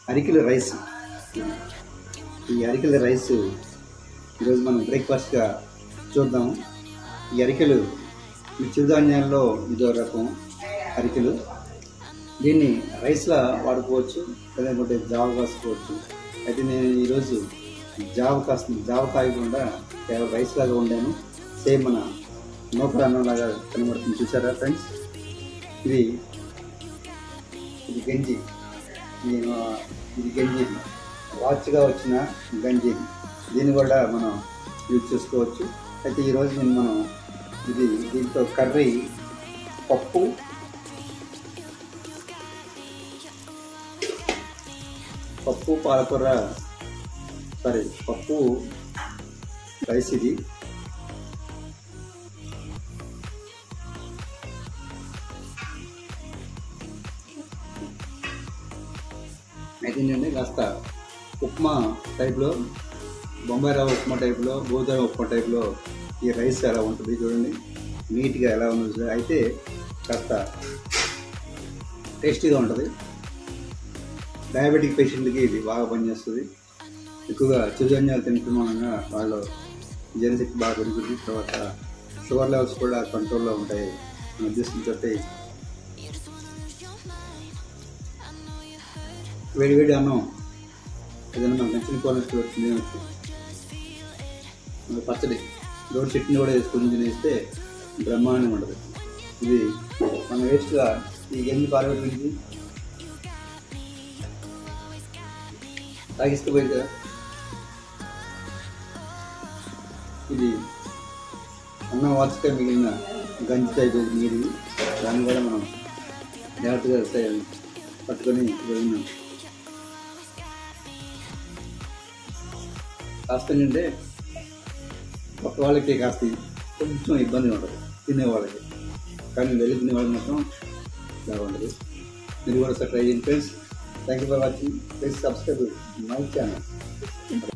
అరికెల రైస్ ఈ అరికెల రైస్ ఈరోజు మనం బ్రేక్ఫాస్ట్గా చూద్దాము ఈ అరికెలు ఈ చిరుధాన్యాల్లో ఇదో రకం అరికెలు దీన్ని రైస్లా వాడుకోవచ్చు లేకపోతే జావ కాసుకోవచ్చు అయితే నేను ఈరోజు జావ కాస్త జావ కాయకుండా కేవలం రైస్ లాగా వండాను సేమ్ మన నూకల అన్నం లాగా కనబడుతుంది చూసారా ఫ్రెండ్స్ ఇది ఇది గంజి ఇది మా- ఇది గంజి వాచ్గా వచ్చిన గంజి దీన్ని కూడా మనం యూజ్ చేసుకోవచ్చు అయితే ఈరోజు నేను మనం ఇది దీంతో కర్రీ పప్పు పప్పు పాలకూర సారీ పప్పు రైస్ ఇది అయితే ఏంటంటే కాస్త ఉప్మా టైప్లో బొంబాయి రవ్వ ఉప్మా టైప్లో గోధుమ ఉప్మా టైప్లో ఈ రైస్ ఎలా ఉంటుంది చూడండి నీట్గా ఎలా ఉంది చూడండి. అయితే కాస్త టేస్టీగా ఉంటుంది డయాబెటిక్ పేషెంట్కి ఇది బాగా పనిచేస్తుంది ఎక్కువగా చిరుధాన్యాలు తింటున్నాగా వాళ్ళు జనశక్తి బాగా పెరుగుతుంది తర్వాత షుగర్ లెవెల్స్ కూడా కంట్రోల్లో ఉంటాయి అనే ఉద్దేశంతో వేడి వేడి అన్నం ఏదైనా మనకు నచ్చిన క్వాలిటీ వచ్చింది మన పచ్చడి రోడ్ చట్నీ కూడా వేసుకొని తినేస్తే బ్రహ్మాండంగా ఉంటుంది ఇది మనం వేస్ట్గా ఈ గంజి పారబెట్టి తాగిస్తే పోయింది కదా ఇది అన్నం వాచక మిగిలిన గంజి టైప్ నీరు దాన్ని కూడా మనం జాగ్రత్తగా సే- పట్టుకొని వెళ్ళినాం కాస్త ఏంటంటే ఒక వాళ్ళకి కాస్త కొంచెం ఇబ్బంది ఉంటుంది తినేవాళ్ళకి కానీ వెళ్ళి తినే వాళ్ళకి మాత్రం బాగుంటుంది మీరు కూడా ఒకసారి ట్రై చేయండి friends thank you for watching please subscribe my channel